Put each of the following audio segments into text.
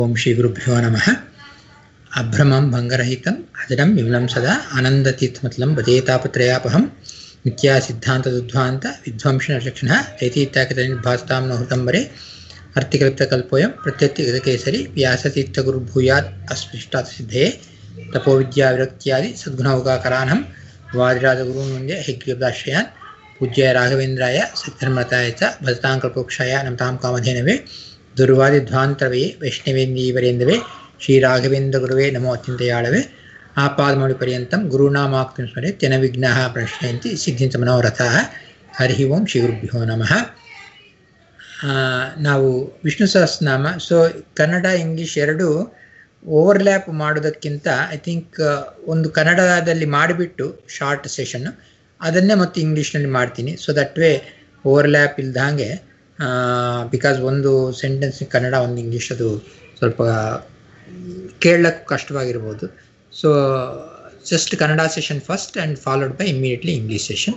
ಓಂ ಶ್ರೀ ಗುರುಭ್ಯೋ ನಮಃ ಅಭ್ರಮಂ ಭಂಗರಹಿತಂ ಅಜಡಂ ವಿಮಲಂ ಸದಾ ಆನಂದತೀರ್ಥಮತಲಂ ಭಜೇತಾಪತ್ರಯಾಪಹಂ ನಿತ್ಯಾ ಸಿದ್ಧಾಂತದುಧ್ವಾಂತ ವಿಧ್ವಂಸನ ಲಕ್ಷಣ ಚೈತೀತ್ಯಾಕಿತನಿರ್ಭಾಸ್ತಾಂ ನ ಹೃತಂಬರೆ ಅರ್ಥಿಕಲ್ಪಿತಕಲ್ಪೋಯಂ ಪ್ರತ್ಯರ್ಥಿಗತಕೇಸರಿ ವ್ಯಾಸತೀರ್ಥಗುರುರ್ಭೂಯಾತ್ ಅಸ್ಪೃಷ್ಟಾತ್ ಸಿದ್ಧೇ ತಪೋವಿದ್ಯಾವಿರಕ್ತ್ಯಾದಿ ಸದ್ಗುಣೌಕಾಕರಾನಹಂ ವಾದಿರಾಜಗುರುನ್ ಮುಂದೆ ಹೆಗ್ಗ್ರೀಪದಾಶ್ರಯಾನ್ ಪೂಜ್ಯ ರಾಘವೇಂದ್ರಾಯ ಸತ್ಯಧರ್ಮತಾಯ ಚ ಭಜತಾಂಕಲ್ಪೋಕ್ಷಾಯ ನಮತಾಂ ಕಾಮಧೇನವೇ ದುರ್ವಾದಿಧ್ವಾಂತರವೇ ವೈಷ್ಣವೇಂದೀವರೇಂದವೇ ಶ್ರೀರಾಘವೇಂದ್ರ ಗುರುವೇ ನಮೋ ಅತ್ಯಂತಯಾಳವೇ ಆಪಾದಮೌಳಿ ಪರ್ಯಂತಂ ಗುರುನಾಮಾಕ್ತಿಂ ಸ್ಮರೆ ತ್ಯನ ವಿಘ್ನಃ ಪ್ರಶ್ನಯಂತಿ ಸಿದ್ಧಿಂಚ ಮನೋರಥಃ ಹರಿ ಓಂ ಶ್ರೀ ಗುರುಭ್ಯೋ ನಮಃ ನಾವು ವಿಷ್ಣು ಸಹಸ್ರನಾಮ ಸೊ ಕನ್ನಡ ಇಂಗ್ಲಿಷ್ ಎರಡು ಓವರ್ಲ್ಯಾಪ್ ಮಾಡೋದಕ್ಕಿಂತ ಐ ಥಿಂಕ್ ಒಂದು ಕನ್ನಡದಲ್ಲಿ ಮಾಡಿಬಿಟ್ಟು ಶಾರ್ಟ್ ಸೆಷನ್ ಅದನ್ನೇ ಮತ್ತು ಇಂಗ್ಲೀಷ್ನಲ್ಲಿ ಮಾಡ್ತೀನಿ ಸೊ ದಟ್ ವೇ ಓವರ್ಲ್ಯಾಪ್ ಇಲ್ದಂಗೆ ಬಿಕಾಸ್ ಒಂದು ಸೆಂಟೆನ್ಸ್ ಕನ್ನಡ ಒಂದು ಇಂಗ್ಲೀಷ್ ಅದು ಸ್ವಲ್ಪ ಕೇಳಕ್ಕೆ ಕಷ್ಟವಾಗಿರ್ಬೋದು so just Kannada session first and followed by immediately English session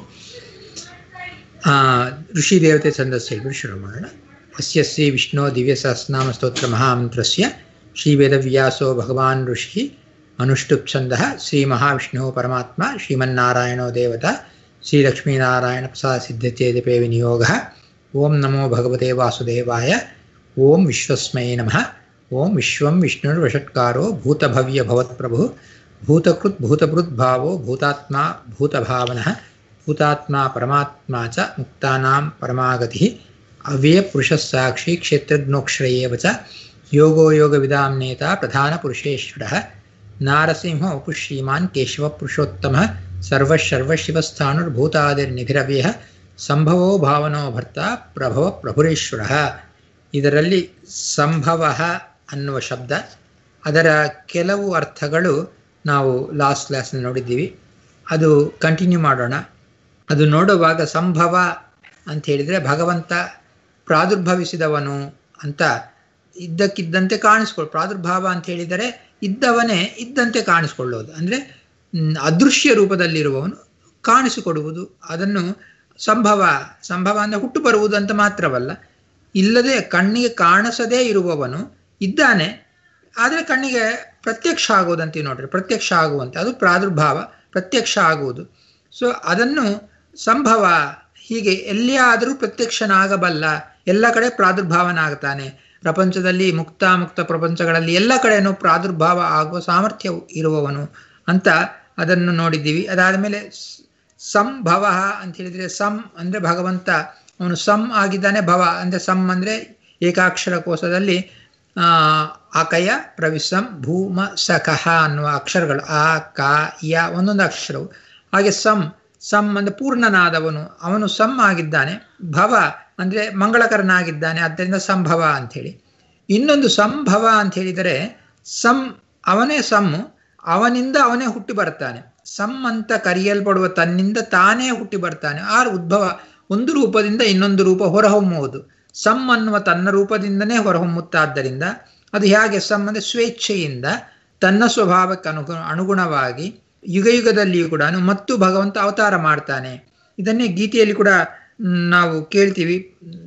ಋಷಿ ದೇವತೆ ಛಂದಸ್ಸು ಹೇಳ್ಬಿಟ್ಟು ಶುರು ಮಾಡೋಣ ಅಸ್ಯ ಶ್ರೀ ವಿಷ್ಣು ದಿವ್ಯ ಸಹಸ್ರನಾಮ ಸ್ತೋತ್ರ ಮಹಾಮಂತ್ರಸ್ಯ ಶ್ರೀ ವೇದವ್ಯಾಸೋ ಭಗವಾನ್ ಋಷಿ ಅನುಷ್ಠುಪ್ ಛಂದಃ ಶ್ರೀ ಮಹಾವಿಷ್ಣು ಪರಮಾತ್ಮ ಶ್ರೀಮನ್ನಾರಾಯಣೋ ದೇವತಾ ಶ್ರೀ ಲಕ್ಷ್ಮೀನಾರಾಯಣ ಪ್ರಸಾದ ಸಿದ್ಧತೆ ದಿಪೇ ವಿನಿಯೋಗ ಓಂ ನಮೋ ಭಗವತೆ ವಾಸುದೇವಾಯ ಓಂ ವಿಶ್ವಸ್ಮೈ ನಮಃ ಓಂ ವಿಶ್ವಂ ವಿಷ್ಣುರ್ವಷಟ್ಕಾರೋ ಭೂತಭವ್ಯ ಭವತ್ಪ್ರಭು ಭೂತಕೃತ್ ಭೂತಭೃತ್ ಭಾವೋ ಭೂತಾತ್ಮ ಭೂತಭಾವನಃ ಭೂತಾತ್ಮ ಪರಮಾತ್ಮ ಚ ಮುಕ್ತಾನಾಂ ಪರಮಾಗತಿ ಅವ್ಯಯಪುರುಷಸ್ಸಾಕ್ಷಿ ಕ್ಷೇತ್ರಜ್ಞೋಕ್ಷರಯೇವ ಚ ಯೋಗೋ ಯೋಗವಿದಾಂ ನೇತಾ ಪ್ರಧಾನಪುರುಷೇಶ್ವರः ನಾರಸಿಂಹ ಉಪು ಶ್ರೀಮಾನ್ ಕೇಶವ ಪುರುಷೋತ್ತಮ ಸರ್ವಶರ್ವಶಿವಸ್ಥಾನುರ್ಭೂತಾದಿರ್ನಿಧಿರವ್ಯಯ ಸಂಭವೋ ಭಾವನೋ ಭರ್ತ ಪ್ರಭವ ಪ್ರಭುರೇಶ್ವರ ಇದರಲ್ಲಿ ಸಂಭವ ಅನ್ನುವ ಶಬ್ದ ಅದರ ಕೆಲವು ಅರ್ಥಗಳು ನಾವು ಲಾಸ್ಟ್ ಕ್ಲಾಸ್ನಲ್ಲಿ ನೋಡಿದ್ದೀವಿ ಅದು ಕಂಟಿನ್ಯೂ ಮಾಡೋಣ ಅದು ನೋಡುವಾಗ ಸಂಭವ ಅಂತ ಹೇಳಿದರೆ ಭಗವಂತ ಪ್ರಾದುರ್ಭವಿಸಿದವನು ಅಂತ ಇದ್ದಕ್ಕಿದ್ದಂತೆ ಕಾಣಿಸ್ಕೊಳ್ಳು ಪ್ರಾದುರ್ಭಾವ ಅಂತ ಹೇಳಿದರೆ ಇದ್ದವನೇ ಇದ್ದಂತೆ ಕಾಣಿಸ್ಕೊಳ್ಳೋದು ಅಂದರೆ ಅದೃಶ್ಯ ರೂಪದಲ್ಲಿರುವವನು ಕಾಣಿಸಿಕೊಡುವುದು ಅದನ್ನು ಸಂಭವ ಸಂಭವ ಅಂದರೆ ಹುಟ್ಟು ಬರುವುದು ಅಂತ ಮಾತ್ರವಲ್ಲ ಇಲ್ಲದೆ ಕಣ್ಣಿಗೆ ಕಾಣಿಸದೇ ಇರುವವನು ಇದ್ದಾನೆ ಆದರೆ ಕಣ್ಣಿಗೆ ಪ್ರತ್ಯಕ್ಷ ಆಗುವುದಂತೀವಿ ನೋಡ್ರಿ ಪ್ರತ್ಯಕ್ಷ ಆಗುವಂತೆ ಅದು ಪ್ರಾದುರ್ಭಾವ ಪ್ರತ್ಯಕ್ಷ ಆಗುವುದು ಸೊ ಅದನ್ನು ಸಂಭವ ಹೀಗೆ ಎಲ್ಲಿಯಾದರೂ ಪ್ರತ್ಯಕ್ಷನಾಗಬಲ್ಲ ಎಲ್ಲ ಕಡೆ ಪ್ರಾದುರ್ಭಾವನಾಗ್ತಾನೆ ಪ್ರಪಂಚದಲ್ಲಿ ಮುಕ್ತ ಮುಕ್ತ ಪ್ರಪಂಚಗಳಲ್ಲಿ ಎಲ್ಲ ಕಡೆಯೂ ಪ್ರಾದುರ್ಭಾವ ಆಗುವ ಸಾಮರ್ಥ್ಯ ಇರುವವನು ಅಂತ ಅದನ್ನು ನೋಡಿದ್ದೀವಿ ಅದಾದ ಮೇಲೆ ಸಂಭವ ಅಂತ ಹೇಳಿದರೆ ಸಂ ಅಂದರೆ ಭಗವಂತ ಅವನು ಸಂ ಆಗಿದ್ದಾನೆ ಭವ ಅಂದರೆ ಸಂ ಅಂದರೆ ಏಕಾಕ್ಷರ ಕೋಶದಲ್ಲಿ ಆಕಯ ಪ್ರವಿಸಂ ಭೂಮ ಸಖಹ ಅನ್ನುವ ಅಕ್ಷರಗಳು ಆ ಕ ಯ ಒಂದೊಂದು ಅಕ್ಷರವು ಹಾಗೆ ಸಂ ಸಂ ಅಂದರೆ ಪೂರ್ಣನಾದವನು ಅವನು ಸಂ ಆಗಿದ್ದಾನೆ ಭವ ಅಂದರೆ ಮಂಗಳಕರನಾಗಿದ್ದಾನೆ ಆದ್ದರಿಂದ ಸಂಭವ ಅಂಥೇಳಿ ಇನ್ನೊಂದು ಸಂಭವ ಅಂತ ಹೇಳಿದರೆ ಸಂ ಅವನೇ ಸಮ್ಮು ಅವನಿಂದ ಅವನೇ ಹುಟ್ಟಿ ಬರ್ತಾನೆ ಸಮ್ ಅಂತ ಕರೆಯಲ್ಪಡುವ ತನ್ನಿಂದ ತಾನೇ ಹುಟ್ಟಿ ಬರ್ತಾನೆ ಆ ಉದ್ಭವ ಒಂದು ರೂಪದಿಂದ ಇನ್ನೊಂದು ರೂಪ ಹೊರಹೊಮ್ಮುವುದು ಸಮ್ ಅನ್ನುವ ತನ್ನ ರೂಪದಿಂದನೇ ಹೊರಹೊಮ್ಮುತ್ತಾದ್ದರಿಂದ ಅದು ಹೇಗೆ ಸಮ್ ಅಂದರೆ ಸ್ವೇಚ್ಛೆಯಿಂದ ತನ್ನ ಸ್ವಭಾವಕ್ಕೆ ಅನುಗು ಅನುಗುಣವಾಗಿ ಯುಗ ಯುಗದಲ್ಲಿಯೂ ಕೂಡ ಮತ್ತು ಭಗವಂತ ಅವತಾರ ಮಾಡ್ತಾನೆ ಇದನ್ನೇ ಗೀತೆಯಲ್ಲಿ ಕೂಡ ನಾವು ಕೇಳ್ತೀವಿ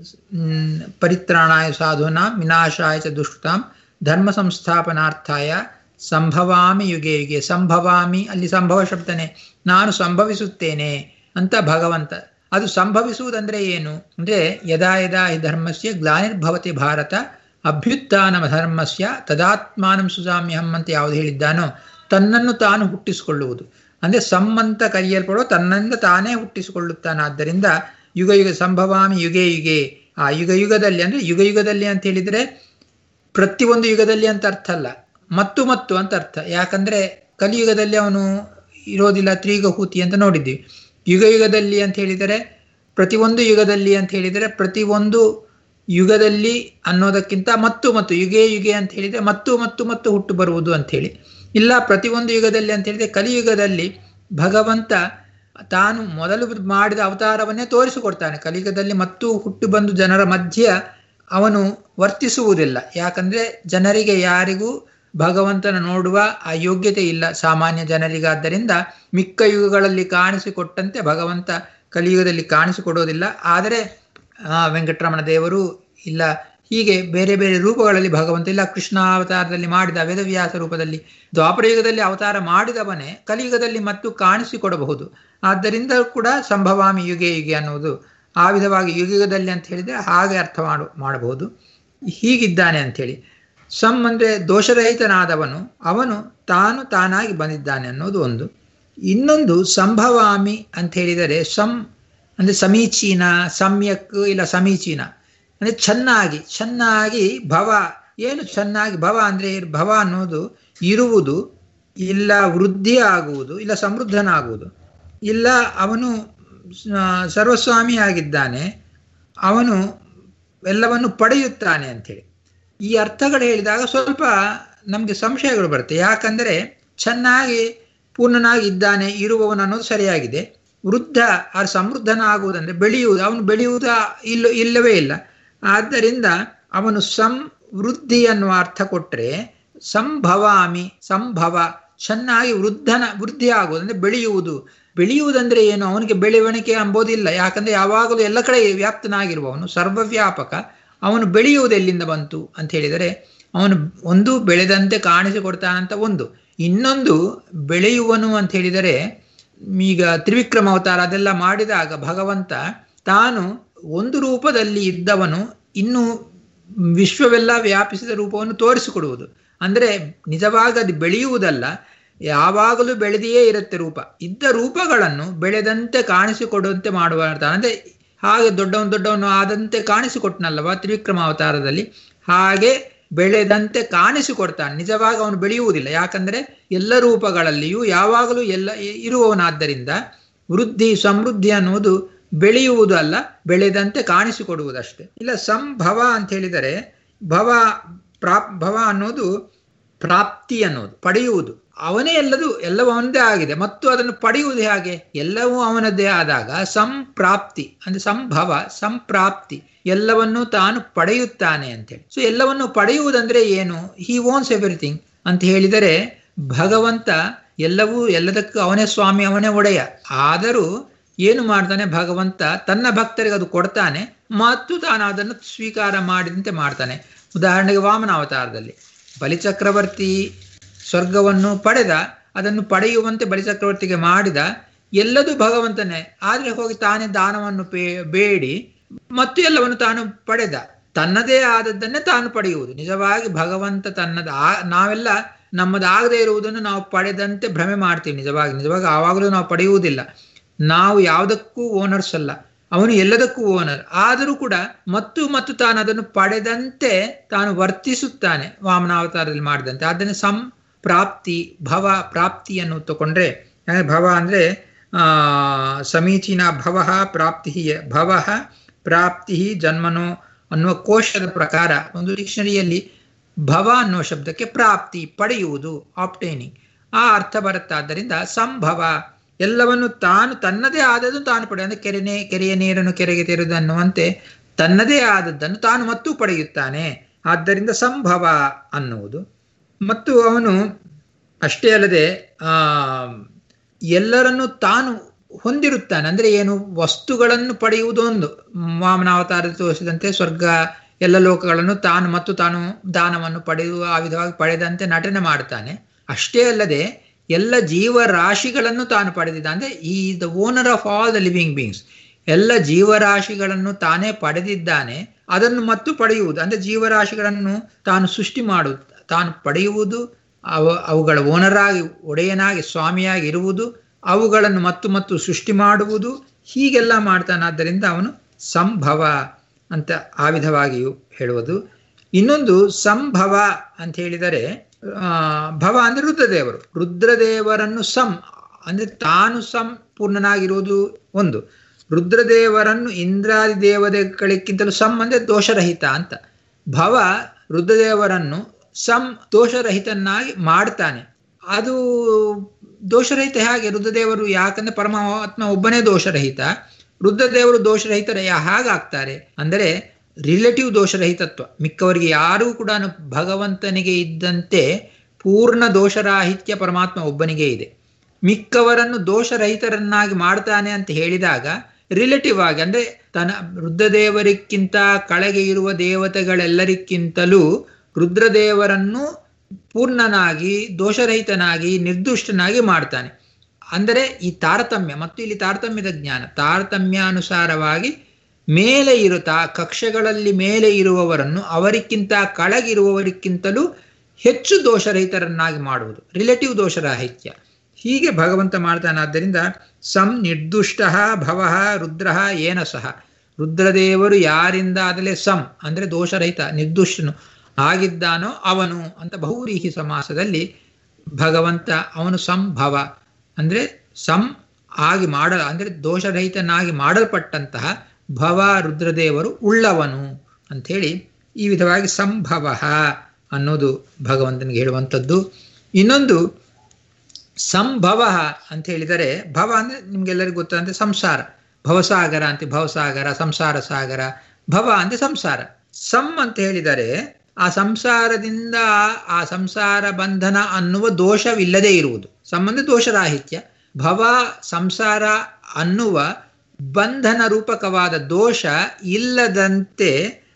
ಪರಿತ್ರಾಣಾಯ ಸಾಧುನಾ ವಿನಾಶಾಯ ಚ ದುಷ್ಟಾಂ ಧರ್ಮ ಸಂಸ್ಥಾಪನಾರ್ಥಾಯ ಸಂಭವಾಮಿ ಯುಗೆ ಯುಗೆ ಸಂಭವಾಮಿ ಅಲ್ಲಿ ಸಂಭವ ಶಬ್ದನೆ ನಾನು ಸಂಭವಿಸುತ್ತೇನೆ ಅಂತ ಭಗವಂತ ಅದು ಸಂಭವಿಸುವುದಂದ್ರೆ ಏನು ಅಂದರೆ ಯದಾ ಯದಾ ಹಿ ಧರ್ಮಸ್ಯ ಗ್ಲಾನಿರ್ಭವತಿ ಭಾರತ ಅಭ್ಯುತ್ಥಾನ ಧರ್ಮಸ್ಯ ತದಾತ್ಮಾನಂ ಸುಜಾಮ್ಯಹಂ ಅಂತ ಯಾವುದು ಹೇಳಿದ್ದಾನೋ ತನ್ನನ್ನು ತಾನು ಹುಟ್ಟಿಸಿಕೊಳ್ಳುವುದು ಅಂದರೆ ಸಮ್ಮಂತ ಕರೆಯಲ್ಪಡುವ ತನ್ನಿಂದ ತಾನೇ ಹುಟ್ಟಿಸಿಕೊಳ್ಳುತ್ತಾನಾದ್ದರಿಂದ ಯುಗ ಯುಗ ಸಂಭವಾಮಿ ಯುಗೆ ಯುಗೆ ಆ ಯುಗ ಯುಗದಲ್ಲಿ ಅಂದರೆ ಯುಗ ಯುಗದಲ್ಲಿ ಅಂತ ಹೇಳಿದರೆ ಪ್ರತಿಯೊಂದು ಯುಗದಲ್ಲಿ ಅಂತ ಅರ್ಥ ಅಲ್ಲ ಮತ್ತು ಮತ್ತು ಅಂತ ಅರ್ಥ ಯಾಕಂದರೆ ಕಲಿಯುಗದಲ್ಲಿ ಅವನು ಇರೋದಿಲ್ಲ ತ್ರಿಯುಗಹೂತಿ ಅಂತ ನೋಡಿದ್ದೀವಿ ಯುಗ ಯುಗದಲ್ಲಿ ಅಂತ ಹೇಳಿದರೆ ಪ್ರತಿಯೊಂದು ಯುಗದಲ್ಲಿ ಅಂತ ಹೇಳಿದರೆ ಪ್ರತಿಯೊಂದು ಯುಗದಲ್ಲಿ ಅನ್ನೋದಕ್ಕಿಂತ ಮತ್ತು ಮತ್ತು ಯುಗೆ ಯುಗೆ ಅಂತ ಹೇಳಿದರೆ ಮತ್ತು ಮತ್ತು ಮತ್ತು ಹುಟ್ಟು ಬರುವುದು ಅಂಥೇಳಿ ಇಲ್ಲ ಪ್ರತಿಯೊಂದು ಯುಗದಲ್ಲಿ ಅಂತ ಹೇಳಿದರೆ ಕಲಿಯುಗದಲ್ಲಿ ಭಗವಂತ ತಾನು ಮೊದಲು ಮಾಡಿದ ಅವತಾರವನ್ನೇ ತೋರಿಸಿಕೊಡ್ತಾನೆ ಕಲಿಯುಗದಲ್ಲಿ ಮತ್ತು ಹುಟ್ಟು ಬಂದು ಜನರ ಮಧ್ಯ ಅವನು ವರ್ತಿಸುವುದಿಲ್ಲ ಯಾಕಂದರೆ ಜನರಿಗೆ ಯಾರಿಗೂ ಭಗವಂತನ ನೋಡುವ ಆ ಯೋಗ್ಯತೆ ಇಲ್ಲ ಸಾಮಾನ್ಯ ಜನರಿಗಾದ್ದರಿಂದ ಮಿಕ್ಕ ಯುಗಗಳಲ್ಲಿ ಕಾಣಿಸಿಕೊಟ್ಟಂತೆ ಭಗವಂತ ಕಲಿಯುಗದಲ್ಲಿ ಕಾಣಿಸಿಕೊಡೋದಿಲ್ಲ ಆದರೆ ವೆಂಕಟರಮಣ ದೇವರು ಇಲ್ಲ ಹೀಗೆ ಬೇರೆ ಬೇರೆ ರೂಪಗಳಲ್ಲಿ ಭಗವಂತ ಇಲ್ಲ ಕೃಷ್ಣ ಅವತಾರದಲ್ಲಿ ಮಾಡಿದ ವೇದವ್ಯಾಸ ರೂಪದಲ್ಲಿ ದ್ವಾಪರಯುಗದಲ್ಲಿ ಅವತಾರ ಮಾಡಿದವನೇ ಕಲಿಯುಗದಲ್ಲಿ ಮತ್ತು ಕಾಣಿಸಿಕೊಡಬಹುದು ಆದ್ದರಿಂದ ಕೂಡ ಸಂಭವಾಮಿ ಯುಗೆ ಯುಗೆ ಅನ್ನುವುದು ಆ ವಿಧವಾಗಿ ಯುಗದಲ್ಲಿ ಅಂತ ಹೇಳಿದರೆ ಹಾಗೆ ಅರ್ಥ ಮಾಡು ಮಾಡಬಹುದು ಹೀಗಿದ್ದಾನೆ ಅಂಥೇಳಿ ಸಮ್ ಅಂದರೆ ದೋಷರಹಿತನಾದವನು ಅವನು ತಾನು ತಾನಾಗಿ ಬಂದಿದ್ದಾನೆ ಅನ್ನೋದು ಒಂದು ಇನ್ನೊಂದು ಸಂಭವಾಮಿ ಅಂತ ಹೇಳಿದರೆ ಸಂ ಅಂದರೆ ಸಮೀಚೀನ ಸಮ್ಯಕ್ ಇಲ್ಲ ಸಮೀಚೀನ ಅಂದರೆ ಚೆನ್ನಾಗಿ ಚೆನ್ನಾಗಿ ಭವ ಏನು ಚೆನ್ನಾಗಿ ಭವ ಅಂದರೆ ಭವ ಅನ್ನೋದು ಇರುವುದು ಇಲ್ಲ ವೃದ್ಧಿ ಆಗುವುದು ಇಲ್ಲ ಸಮೃದ್ಧನಾಗುವುದು ಇಲ್ಲ ಅವನು ಸರ್ವಸ್ವಾಮಿ ಆಗಿದ್ದಾನೆ ಅವನು ಎಲ್ಲವನ್ನು ಪಡೆಯುತ್ತಾನೆ ಅಂಥೇಳಿ ಈ ಅರ್ಥಗಳು ಹೇಳಿದಾಗ ಸ್ವಲ್ಪ ನಮಗೆ ಸಂಶಯಗಳು ಬರುತ್ತೆ ಯಾಕಂದರೆ ಚೆನ್ನಾಗಿ ಪೂರ್ಣನಾಗಿ ಇದ್ದಾನೆ ಇರುವವನು ಅನ್ನೋದು ಸರಿಯಾಗಿದೆ ವೃದ್ಧ ಆ ಸಮೃದ್ಧನಾಗುವುದಂದ್ರೆ ಬೆಳೆಯುವುದು ಅವನು ಬೆಳೆಯುವುದ ಇಲ್ಲ ಇಲ್ಲವೇ ಇಲ್ಲ ಆದ್ದರಿಂದ ಅವನು ಸಂವೃದ್ಧಿ ಅನ್ನುವ ಅರ್ಥ ಕೊಟ್ಟರೆ ಸಂಭವಾಮಿ ಸಂಭವ ಚೆನ್ನಾಗಿ ವೃದ್ಧನ ವೃದ್ಧಿ ಆಗುವುದು ಅಂದರೆ ಬೆಳೆಯುವುದು ಬೆಳೆಯುವುದಂದ್ರೆ ಏನು ಅವನಿಗೆ ಬೆಳವಣಿಗೆ ಅಂಬೋದಿಲ್ಲ ಯಾಕಂದ್ರೆ ಯಾವಾಗಲೂ ಎಲ್ಲ ಕಡೆ ವ್ಯಾಪ್ತನಾಗಿರುವವನು ಸರ್ವವ್ಯಾಪಕ ಅವನು ಬೆಳೆಯುವುದು ಎಲ್ಲಿಂದ ಬಂತು ಅಂತ ಹೇಳಿದರೆ ಅವನು ಒಂದು ಬೆಳೆದಂತೆ ಕಾಣಿಸಿಕೊಡ್ತಾನಂತ ಒಂದು ಇನ್ನೊಂದು ಬೆಳೆಯುವನು ಅಂತ ಹೇಳಿದರೆ ಈಗ ತ್ರಿವಿಕ್ರಮ ಅವತಾರ ಅದೆಲ್ಲ ಮಾಡಿದಾಗ ಭಗವಂತ ತಾನು ಒಂದು ರೂಪದಲ್ಲಿ ಇದ್ದವನು ಇನ್ನು ವಿಶ್ವವೆಲ್ಲ ವ್ಯಾಪಿಸಿದ ರೂಪವನ್ನು ತೋರಿಸಿಕೊಡುವುದು ಅಂದರೆ ನಿಜವಾಗಿ ಅದು ಬೆಳೆಯುವುದಲ್ಲ ಯಾವಾಗಲೂ ಬೆಳೆದಿಯೇ ಇರುತ್ತೆ ರೂಪ ಇದ್ದ ರೂಪಗಳನ್ನು ಬೆಳೆದಂತೆ ಕಾಣಿಸಿಕೊಡುವಂತೆ ಮಾಡುವ ಅಂದರೆ ಹಾಗೆ ದೊಡ್ಡವನು ದೊಡ್ಡವನು ಆದಂತೆ ಕಾಣಿಸಿಕೊಟ್ಟನಲ್ಲವ ತ್ರಿವಿಕ್ರಮ ಅವತಾರದಲ್ಲಿ ಹಾಗೆ ಬೆಳೆದಂತೆ ಕಾಣಿಸಿಕೊಡ್ತಾನೆ ನಿಜವಾಗಿ ಅವನು ಬೆಳೆಯುವುದಿಲ್ಲ ಯಾಕಂದರೆ ಎಲ್ಲ ರೂಪಗಳಲ್ಲಿಯೂ ಯಾವಾಗಲೂ ಎಲ್ಲ ಇರುವವನಾದ್ದರಿಂದ ವೃದ್ಧಿ ಸಮೃದ್ಧಿ ಅನ್ನುವುದು ಬೆಳೆಯುವುದು ಅಲ್ಲ ಬೆಳೆದಂತೆ ಕಾಣಿಸಿಕೊಡುವುದಷ್ಟೇ ಇಲ್ಲ ಸಂಭವ ಅಂತ ಹೇಳಿದರೆ ಭವ ಪ್ರಾಪ್ ಭವ ಅನ್ನೋದು ಪ್ರಾಪ್ತಿ ಅನ್ನೋದು ಪಡೆಯುವುದು ಅವನೇ ಎಲ್ಲದು ಎಲ್ಲವೂ ಅವನದೇ ಆಗಿದೆ ಮತ್ತು ಅದನ್ನು ಪಡೆಯುವುದು ಹೇಗೆ ಎಲ್ಲವೂ ಅವನದ್ದೇ ಆದಾಗ ಸಂಪ್ರಾಪ್ತಿ ಅಂದ್ರೆ ಸಂಭವ ಸಂಪ್ರಾಪ್ತಿ ಎಲ್ಲವನ್ನು ತಾನು ಪಡೆಯುತ್ತಾನೆ ಅಂತೇಳಿ ಸೊ ಎಲ್ಲವನ್ನು ಪಡೆಯುವುದಂದ್ರೆ ಏನು ಹಿ ಓನ್ಸ್ ಎವ್ರಿಥಿಂಗ್ ಅಂತ ಹೇಳಿದರೆ ಭಗವಂತ ಎಲ್ಲವೂ ಎಲ್ಲದಕ್ಕೂ ಅವನೇ ಸ್ವಾಮಿ ಅವನೇ ಒಡೆಯ ಆದರೂ ಏನು ಮಾಡ್ತಾನೆ ಭಗವಂತ ತನ್ನ ಭಕ್ತರಿಗೆ ಅದು ಕೊಡ್ತಾನೆ ಮತ್ತು ತಾನು ಅದನ್ನು ಸ್ವೀಕಾರ ಮಾಡಿದಂತೆ ಮಾಡ್ತಾನೆ ಉದಾಹರಣೆಗೆ ವಾಮನ ಅವತಾರದಲ್ಲಿ ಬಲಿಚಕ್ರವರ್ತಿ ಸ್ವರ್ಗವನ್ನು ಪಡೆದ ಅದನ್ನು ಪಡೆಯುವಂತೆ ಬಲಿಚಕ್ರವರ್ತಿಗೆ ಮಾಡಿದ ಎಲ್ಲದೂ ಭಗವಂತನೇ ಆದರೆ ಹೋಗಿ ತಾನೇ ದಾನವನ್ನು ಪೇ ಬೇಡಿ ಮತ್ತು ಎಲ್ಲವನ್ನು ತಾನು ಪಡೆದ ತನ್ನದೇ ಆದದ್ದನ್ನೇ ತಾನು ಪಡೆಯುವುದು ನಿಜವಾಗಿ ಭಗವಂತ ತನ್ನದ ಆ ನಾವೆಲ್ಲ ನಮ್ಮದಾಗದೇ ಇರುವುದನ್ನು ನಾವು ಪಡೆದಂತೆ ಭ್ರಮೆ ಮಾಡ್ತೀವಿ ನಿಜವಾಗಿ ನಿಜವಾಗಿ ಆವಾಗಲೂ ನಾವು ಪಡೆಯುವುದಿಲ್ಲ ನಾವು ಯಾವುದಕ್ಕೂ ಓನರ್ಸ್ ಅಲ್ಲ ಅವನು ಎಲ್ಲದಕ್ಕೂ ಓನರ್ ಆದರೂ ಕೂಡ ಮತ್ತು ಮತ್ತು ತಾನು ಅದನ್ನು ಪಡೆದಂತೆ ತಾನು ವರ್ತಿಸುತ್ತಾನೆ ವಾಮನಾವತಾರದಲ್ಲಿ ಮಾಡಿದಂತೆ ಅದನ್ನು ಸಂ ಪ್ರಾಪ್ತಿ ಭವ ಪ್ರಾಪ್ತಿಯನ್ನು ತಗೊಂಡ್ರೆ ಭವ ಅಂದರೆ ಸಮೀಚೀನ ಭವ ಪ್ರಾಪ್ತಿ ಭವ ಪ್ರಾಪ್ತಿ ಜನ್ಮನೋ ಅನ್ನುವ ಕೋಶದ ಪ್ರಕಾರ ಒಂದು ಡಿಕ್ಷನರಿಯಲ್ಲಿ ಭವ ಅನ್ನುವ ಶಬ್ದಕ್ಕೆ ಪ್ರಾಪ್ತಿ ಪಡೆಯುವುದು ಆಪ್ಟೇನಿಂಗ್ ಆ ಅರ್ಥ ಬರುತ್ತಾದ್ದರಿಂದ ಸಂಭವ ಎಲ್ಲವನ್ನು ತಾನು ತನ್ನದೇ ಆದದ್ದು ತಾನು ಪಡೆಯ ಅಂದರೆ ಕೆರೆನೆ ಕೆರೆಯ ನೀರನ್ನು ಕೆರೆಗೆ ತೆರೆದು ಅನ್ನುವಂತೆ ತನ್ನದೇ ಆದದ್ದನ್ನು ತಾನು ಮತ್ತೂ ಪಡೆಯುತ್ತಾನೆ ಆದ್ದರಿಂದ ಸಂಭವ ಅನ್ನುವುದು ಮತ್ತು ಅವನು ಅಷ್ಟೇ ಅಲ್ಲದೆ ಆ ಎಲ್ಲರನ್ನು ತಾನು ಹೊಂದಿರುತ್ತಾನೆ ಅಂದರೆ ಏನು ವಸ್ತುಗಳನ್ನು ಪಡೆಯುವುದು ಒಂದು ವಾಮನಾವತಾರ ತೋರಿಸಿದಂತೆ ಸ್ವರ್ಗ ಎಲ್ಲ ಲೋಕಗಳನ್ನು ತಾನು ಮತ್ತು ತಾನು ದಾನವನ್ನು ಪಡೆಯುವ ಆ ವಿಧವಾಗಿ ಪಡೆದಂತೆ ನಟನೆ ಮಾಡ್ತಾನೆ ಅಷ್ಟೇ ಅಲ್ಲದೆ ಎಲ್ಲ ಜೀವರಾಶಿಗಳನ್ನು ತಾನು ಪಡೆದಿದ್ದ ಅಂದರೆ ಈ the owner of all the living beings ಎಲ್ಲ ಜೀವರಾಶಿಗಳನ್ನು ತಾನೇ ಪಡೆದಿದ್ದಾನೆ ಅದನ್ನು ಮತ್ತು ಪಡೆಯುವುದು ಅಂದರೆ ಜೀವರಾಶಿಗಳನ್ನು ತಾನು ಸೃಷ್ಟಿ ಮಾಡುವುದು ತಾನು ಪಡೆಯುವುದು ಅವ ಅವುಗಳ ಓನರಾಗಿ ಒಡೆಯನಾಗಿ ಸ್ವಾಮಿಯಾಗಿ ಇರುವುದು ಅವುಗಳನ್ನು ಮತ್ತು ಮತ್ತು ಸೃಷ್ಟಿ ಮಾಡುವುದು ಹೀಗೆಲ್ಲ ಮಾಡ್ತಾನಾದ್ದರಿಂದ ಅವನು ಸಂಭವ ಅಂತ ಆ ವಿಧವಾಗಿಯೂ ಹೇಳುವುದು ಇನ್ನೊಂದು ಸಂಭವ ಅಂತ ಹೇಳಿದರೆ ಭವ ಅಂದರೆ ರುದ್ರದೇವರು ರುದ್ರದೇವರನ್ನು ಸಂ ಅಂದರೆ ತಾನು ಸಂಪೂರ್ಣನಾಗಿರುವುದು ಒಂದು ರುದ್ರದೇವರನ್ನು ಇಂದ್ರಾದಿ ದೇವತೆಗಳಿಗಿಂತಲೂ ಸಂ ಅಂದರೆ ದೋಷರಹಿತ ಅಂತ ಭವ ರುದ್ರದೇವರನ್ನು ಸಂ ದೋಷರಹಿತನಾಗಿ ಮಾಡ್ತಾನೆ ಅದು ದೋಷರಹಿತ ಹೇಗೆ ರುದ್ರದೇವರು ಯಾಕಂದ್ರೆ ಪರಮಾತ್ಮ ಒಬ್ಬನೇ ದೋಷರಹಿತ ರುದ್ರದೇವರು ದೋಷರಹಿತರ ಹಾಗಾಗ್ತಾರೆ ಅಂದರೆ ರಿಲೇಟಿವ್ ದೋಷರಹಿತತ್ವ ಮಿಕ್ಕವರಿಗೆ ಯಾರೂ ಕೂಡ ಭಗವಂತನಿಗೆ ಇದ್ದಂತೆ ಪೂರ್ಣ ದೋಷರಾಹಿತ್ಯ ಪರಮಾತ್ಮ ಒಬ್ಬನಿಗೆ ಇದೆ ಮಿಕ್ಕವರನ್ನು ದೋಷರಹಿತರನ್ನಾಗಿ ಮಾಡ್ತಾನೆ ಅಂತ ಹೇಳಿದಾಗ ರಿಲೇಟಿವ್ ಆಗಿ ಅಂದ್ರೆ ತನ್ನ ರುದ್ರದೇವರಿಕ್ಕಿಂತ ಕೆಳಗೆ ಇರುವ ದೇವತೆಗಳೆಲ್ಲರಿಗಿಂತಲೂ ರುದ್ರದೇವರನ್ನು ಪೂರ್ಣನಾಗಿ ದೋಷರಹಿತನಾಗಿ ನಿರ್ದುಷ್ಟನಾಗಿ ಮಾಡ್ತಾನೆ ಅಂದರೆ ಈ ತಾರತಮ್ಯ ಮತ್ತು ಇಲ್ಲಿ ತಾರತಮ್ಯದ ಜ್ಞಾನ ತಾರತಮ್ಯಾನುಸಾರವಾಗಿ ಮೇಲೆ ಇರುತ್ತಾ ಕಕ್ಷೆಗಳಲ್ಲಿ ಮೇಲೆ ಇರುವವರನ್ನು ಅವರಿಕ್ಕಿಂತ ಕೆಳಗಿರುವವರಿಗಿಂತಲೂ ಹೆಚ್ಚು ದೋಷರಹಿತರನ್ನಾಗಿ ಮಾಡುವುದು ರಿಲೇಟಿವ್ ದೋಷರಾಹಿತ್ಯ ಹೀಗೆ ಭಗವಂತ ಮಾಡ್ತಾನೆ ಆದ್ದರಿಂದ ಸಂ ನಿರ್ದುಷ್ಟ ಭವ ರುದ್ರ ಏನ ಸಹ ರುದ್ರದೇವರು ಯಾರಿಂದ ಆದಲೇ ಸಂ ಅಂದರೆ ದೋಷರಹಿತ ನಿರ್ದುಷ್ಟನು ಆಗಿದ್ದಾನೋ ಅವನು ಅಂತ ಬಹುರೀಹಿ ಸಮಾಸದಲ್ಲಿ ಭಗವಂತ ಅವನು ಸಂಭವ ಅಂದರೆ ಸಂ ಆಗಿ ಮಾಡ ಅಂದರೆ ದೋಷರಹಿತನಾಗಿ ಮಾಡಲ್ಪಟ್ಟಂತಹ ಭವ ರುದ್ರದೇವರು ಉಳ್ಳವನು ಅಂಥೇಳಿ ಈ ವಿಧವಾಗಿ ಸಂಭವ ಅನ್ನೋದು ಭಗವಂತನಿಗೆ ಹೇಳುವಂಥದ್ದು ಇನ್ನೊಂದು ಸಂಭವ ಅಂತ ಹೇಳಿದರೆ ಭವ ಅಂದರೆ ನಿಮ್ಗೆಲ್ಲರಿಗೂ ಗೊತ್ತಂದ್ರೆ ಸಂಸಾರ ಭವಸಾಗರ ಅಂತ ಭವಸಾಗರ ಸಂಸಾರ ಸಾಗರ ಭವ ಅಂದ್ರೆ ಸಂಸಾರ ಸಂ ಅಂತ ಹೇಳಿದರೆ ಆ ಸಂಸಾರದಿಂದ ಆ ಸಂಸಾರ ಬಂಧನ ಅನ್ನುವ ದೋಷವಿಲ್ಲದೆ ಇರುವುದು ಸಂಬಂಧ ದೋಷರಾಹಿತ್ಯ ಭವ ಸಂಸಾರ ಅನ್ನುವ ಬಂಧನ ರೂಪಕವಾದ ದೋಷ ಇಲ್ಲದಂತೆ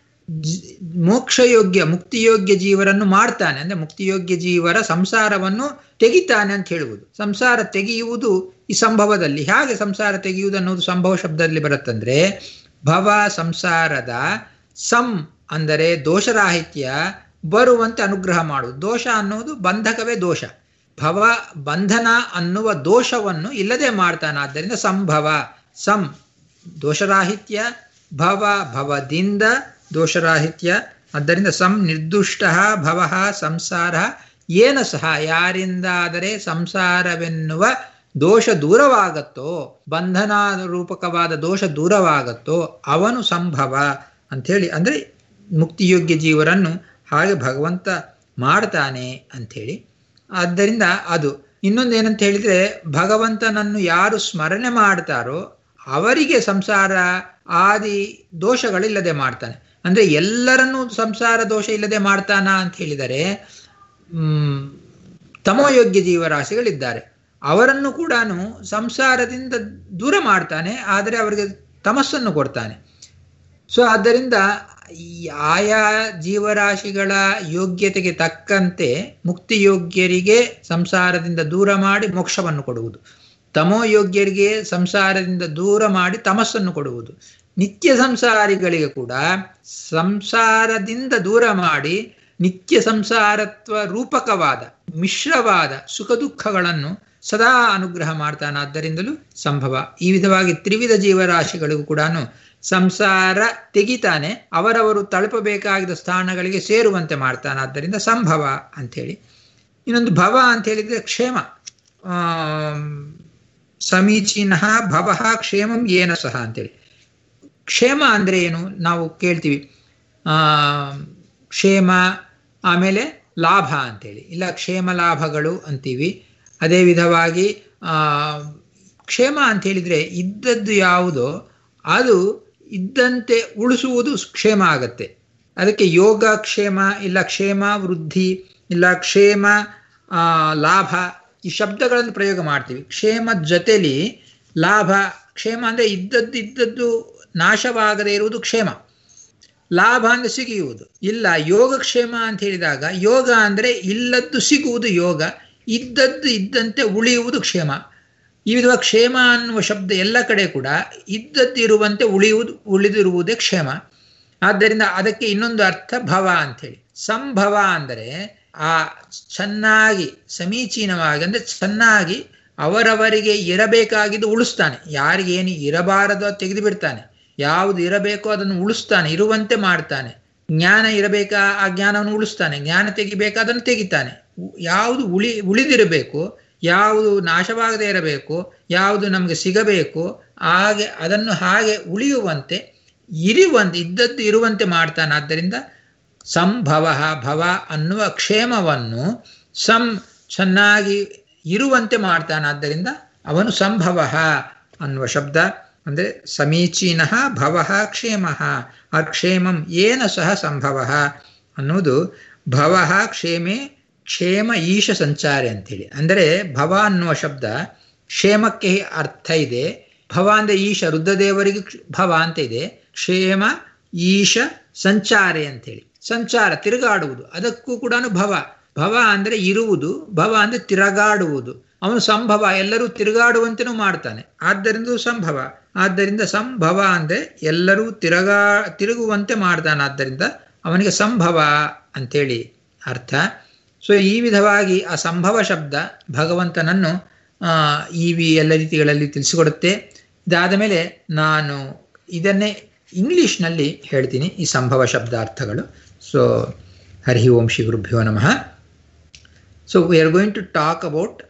ಮೋಕ್ಷಯೋಗ್ಯ ಮುಕ್ತಿಯೋಗ್ಯ ಜೀವರನ್ನು ಮಾಡ್ತಾನೆ ಅಂದ್ರೆ ಮುಕ್ತಿಯೋಗ್ಯ ಜೀವರ ಸಂಸಾರವನ್ನು ತೆಗಿತಾನೆ ಅಂತ ಹೇಳುವುದು ಸಂಸಾರ ತೆಗೆಯುವುದು ಈ ಸಂಭವದಲ್ಲಿ ಹೇಗೆ ಸಂಸಾರ ತೆಗೆಯುವುದು ಅನ್ನೋದು ಸಂಭವ ಶಬ್ದದಲ್ಲಿ ಬರುತ್ತಂದ್ರೆ ಭವ ಸಂಸಾರದ ಸಂ ಅಂದರೆ ದೋಷರಾಹಿತ್ಯ ಬರುವಂತೆ ಅನುಗ್ರಹ ಮಾಡುವುದು ದೋಷ ಅನ್ನೋದು ಬಂಧಕವೇ ದೋಷ ಭವ ಬಂಧನ ಅನ್ನುವ ದೋಷವನ್ನು ಇಲ್ಲದೆ ಮಾಡ್ತಾನೆ ಆದ್ದರಿಂದ ಸಂಭವ ಸಂ ದೋಷರಾಹಿತ್ಯ ಭವ ಭವದಿಂದ ದೋಷರಾಹಿತ್ಯ ಆದ್ದರಿಂದ ಸಂ ನಿರ್ದುಷ್ಟ ಭವ ಸಂಸಾರ ಏನ ಸಹ ಯಾರಿಂದಾದರೆ ಸಂಸಾರವೆನ್ನುವ ದೋಷ ದೂರವಾಗತ್ತೋ ಬಂಧನ ರೂಪಕವಾದ ದೋಷ ದೂರವಾಗತ್ತೋ ಅವನು ಸಂಭವ ಅಂಥೇಳಿ ಅಂದರೆ ಮುಕ್ತಿಯೋಗ್ಯ ಜೀವರನ್ನು ಹಾಗೆ ಭಗವಂತ ಮಾಡ್ತಾನೆ ಅಂಥೇಳಿ ಆದ್ದರಿಂದ ಅದು ಇನ್ನೊಂದು ಏನಂತ ಹೇಳಿದ್ರೆ ಭಗವಂತನನ್ನು ಯಾರು ಸ್ಮರಣೆ ಮಾಡ್ತಾರೋ ಅವರಿಗೆ ಸಂಸಾರ ಆದಿ ದೋಷಗಳಿಲ್ಲದೆ ಮಾಡ್ತಾನೆ ಅಂದ್ರೆ ಎಲ್ಲರನ್ನೂ ಸಂಸಾರ ದೋಷ ಇಲ್ಲದೆ ಮಾಡ್ತಾನ ಅಂತ ಹೇಳಿದರೆ ಹ್ಮ್ ತಮೋಯೋಗ್ಯ ಜೀವರಾಶಿಗಳಿದ್ದಾರೆ ಅವರನ್ನು ಕೂಡ ಸಂಸಾರದಿಂದ ದೂರ ಮಾಡ್ತಾನೆ ಆದರೆ ಅವರಿಗೆ ತಮಸ್ಸನ್ನು ಕೊಡ್ತಾನೆ ಸೊ ಆದ್ದರಿಂದ ಈ ಆಯಾ ಜೀವರಾಶಿಗಳ ಯೋಗ್ಯತೆಗೆ ತಕ್ಕಂತೆ ಮುಕ್ತಿ ಯೋಗ್ಯರಿಗೆ ಸಂಸಾರದಿಂದ ದೂರ ಮಾಡಿ ಮೋಕ್ಷವನ್ನು ಕೊಡುವುದು ತಮೋಯೋಗ್ಯರಿಗೆ ಸಂಸಾರದಿಂದ ದೂರ ಮಾಡಿ ತಮಸ್ಸನ್ನು ಕೊಡುವುದು ನಿತ್ಯ ಸಂಸಾರಿಗಳಿಗೆ ಕೂಡ ಸಂಸಾರದಿಂದ ದೂರ ಮಾಡಿ ನಿತ್ಯ ಸಂಸಾರತ್ವ ರೂಪಕವಾದ ಮಿಶ್ರವಾದ ಸುಖ ದುಃಖಗಳನ್ನು ಸದಾ ಅನುಗ್ರಹ ಮಾಡ್ತಾನಾದ್ದರಿಂದಲೂ ಸಂಭವ ಈ ವಿಧವಾಗಿ ತ್ರಿವಿಧ ಜೀವರಾಶಿಗಳಿಗೂ ಕೂಡ ಸಂಸಾರ ತೆಗಿತಾನೆ ಅವರವರು ತಲುಪಬೇಕಾಗಿದ್ದ ಸ್ಥಾನಗಳಿಗೆ ಸೇರುವಂತೆ ಮಾಡ್ತಾನಾದ್ದರಿಂದ ಸಂಭವ ಅಂಥೇಳಿ ಇನ್ನೊಂದು ಭವ ಅಂತ ಹೇಳಿದ್ರೆ ಕ್ಷೇಮ ಸಮೀಚೀನ ಭವ ಕ್ಷೇಮಂ ಏನ ಸಹ ಅಂತೇಳಿ ಕ್ಷೇಮ ಅಂದ್ರೆ ಏನು ನಾವು ಕೇಳ್ತೀವಿ ಆ ಕ್ಷೇಮ ಆಮೇಲೆ ಲಾಭ ಅಂತೇಳಿ ಇಲ್ಲ ಕ್ಷೇಮ ಲಾಭಗಳು ಅಂತೀವಿ ಅದೇ ವಿಧವಾಗಿ ಆ ಕ್ಷೇಮ ಅಂತ ಹೇಳಿದ್ರೆ ಇದ್ದದ್ದು ಯಾವುದೋ ಅದು ಇದ್ದಂತೆ ಉಳಿಸುವುದು ಕ್ಷೇಮ ಆಗತ್ತೆ ಅದಕ್ಕೆ ಯೋಗ ಕ್ಷೇಮ ಇಲ್ಲ ಕ್ಷೇಮ ವೃದ್ಧಿ ಇಲ್ಲ ಕ್ಷೇಮ ಲಾಭ ಈ ಶಬ್ದಗಳನ್ನು ಪ್ರಯೋಗ ಮಾಡ್ತೀವಿ ಕ್ಷೇಮದ ಜೊತೆಲಿ ಲಾಭ ಕ್ಷೇಮ ಅಂದರೆ ಇದ್ದದ್ದು ಇದ್ದದ್ದು ನಾಶವಾಗದೇ ಇರುವುದು ಕ್ಷೇಮ ಲಾಭ ಅಂದರೆ ಸಿಗಿಯುವುದು ಇಲ್ಲ ಯೋಗಕ್ಷೇಮ ಅಂತ ಹೇಳಿದಾಗ ಯೋಗ ಅಂದರೆ ಇಲ್ಲದ್ದು ಸಿಗುವುದು ಯೋಗ ಇದ್ದದ್ದು ಇದ್ದಂತೆ ಉಳಿಯುವುದು ಕ್ಷೇಮ ಈ ವಿಧವ ಕ್ಷೇಮ ಅನ್ನುವ ಶಬ್ದ ಎಲ್ಲ ಕಡೆ ಕೂಡ ಇದ್ದದ್ದು ಇರುವಂತೆ ಉಳಿಯುವುದು ಉಳಿದಿರುವುದೇ ಕ್ಷೇಮ ಆದ್ದರಿಂದ ಅದಕ್ಕೆ ಇನ್ನೊಂದು ಅರ್ಥ ಭವ ಅಂಥೇಳಿ ಸಂಭವ ಅಂದರೆ ಆ ಚೆನ್ನಾಗಿ ಸಮೀಚೀನವಾಗಿ ಅಂದರೆ ಚೆನ್ನಾಗಿ ಅವರವರಿಗೆ ಇರಬೇಕಾಗಿದ್ದು ಉಳಿಸ್ತಾನೆ ಯಾರಿಗೆ ಏನು ಇರಬಾರದೋ ತೆಗೆದು ಬಿಡ್ತಾನೆ ಯಾವುದು ಇರಬೇಕೋ ಅದನ್ನು ಉಳಿಸ್ತಾನೆ ಇರುವಂತೆ ಮಾಡ್ತಾನೆ ಜ್ಞಾನ ಇರಬೇಕಾ ಆ ಜ್ಞಾನವನ್ನು ಉಳಿಸ್ತಾನೆ ಜ್ಞಾನ ತೆಗಿಬೇಕಾ ಅದನ್ನು ತೆಗಿತಾನೆ ಯಾವುದು ಉಳಿ ಉಳಿದಿರಬೇಕು ಯಾವುದು ನಾಶವಾಗದೇ ಇರಬೇಕು ಯಾವುದು ನಮಗೆ ಸಿಗಬೇಕು ಹಾಗೆ ಅದನ್ನು ಹಾಗೆ ಉಳಿಯುವಂತೆ ಇರುವಂತೆ ಇದ್ದದ್ದು ಇರುವಂತೆ ಮಾಡ್ತಾನೆ ಆದ್ದರಿಂದ ಸಂಭವ ಭವ ಅನ್ನುವ ಕ್ಷೇಮವನ್ನು ಸಂ ಚೆನ್ನಾಗಿ ಇರುವಂತೆ ಮಾಡ್ತಾನೆ ಆದ್ದರಿಂದ ಅವನು ಸಂಭವ ಅನ್ನುವ ಶಬ್ದ ಅಂದರೆ ಸಮೀಚೀನ ಭವ ಕ್ಷೇಮ ಆ ಕ್ಷೇಮಂ ಏನ ಸಹ ಸಂಭವ ಅನ್ನುವುದು ಭವ ಕ್ಷೇಮೆ ಕ್ಷೇಮ ಈಶ ಸಂಚಾರಿ ಅಂತೇಳಿ ಅಂದರೆ ಭವ ಅನ್ನುವ ಶಬ್ದ ಕ್ಷೇಮಕ್ಕೆ ಅರ್ಥ ಇದೆ ಭವ ಅಂದರೆ ಈಶ ರುದ್ರದೇವರಿಗೆ ಭವ ಅಂತ ಇದೆ ಕ್ಷೇಮ ಈಶ ಸಂಚಾರೆ ಅಂತೇಳಿ ಸಂಚಾರ ತಿರುಗಾಡುವುದು ಅದಕ್ಕೂ ಕೂಡ ಭವ ಭವ ಅಂದರೆ ಇರುವುದು ಭವ ಅಂದರೆ ತಿರುಗಾಡುವುದು ಅವನು ಸಂಭವ ಎಲ್ಲರೂ ತಿರುಗಾಡುವಂತೆನೂ ಮಾಡ್ತಾನೆ ಆದ್ದರಿಂದ ಸಂಭವ ಆದ್ದರಿಂದ ಸಂಭವ ಅಂದರೆ ಎಲ್ಲರೂ ತಿರುಗಾ ತಿರುಗುವಂತೆ ಮಾಡ್ತಾನೆ ಆದ್ದರಿಂದ ಅವನಿಗೆ ಸಂಭವ ಅಂತೇಳಿ ಅರ್ಥ ಸೊ ಈ ವಿಧವಾಗಿ ಆ ಸಂಭವ ಶಬ್ದ ಭಗವಂತನನ್ನು ಈ ವಿ ಎಲ್ಲ ರೀತಿಗಳಲ್ಲಿ ತಿಳಿಸಿಕೊಡುತ್ತೆ ಇದಾದ ಮೇಲೆ ನಾನು ಇದನ್ನೇ ಇಂಗ್ಲೀಷ್ನಲ್ಲಿ ಹೇಳ್ತೀನಿ ಈ ಸಂಭವ ಶಬ್ದಾರ್ಥಗಳು ಸೊ ಹರಿ ಓಂ ಶ್ರೀ ಗುರುಭ್ಯೋ ನಮಃ so we are going to talk about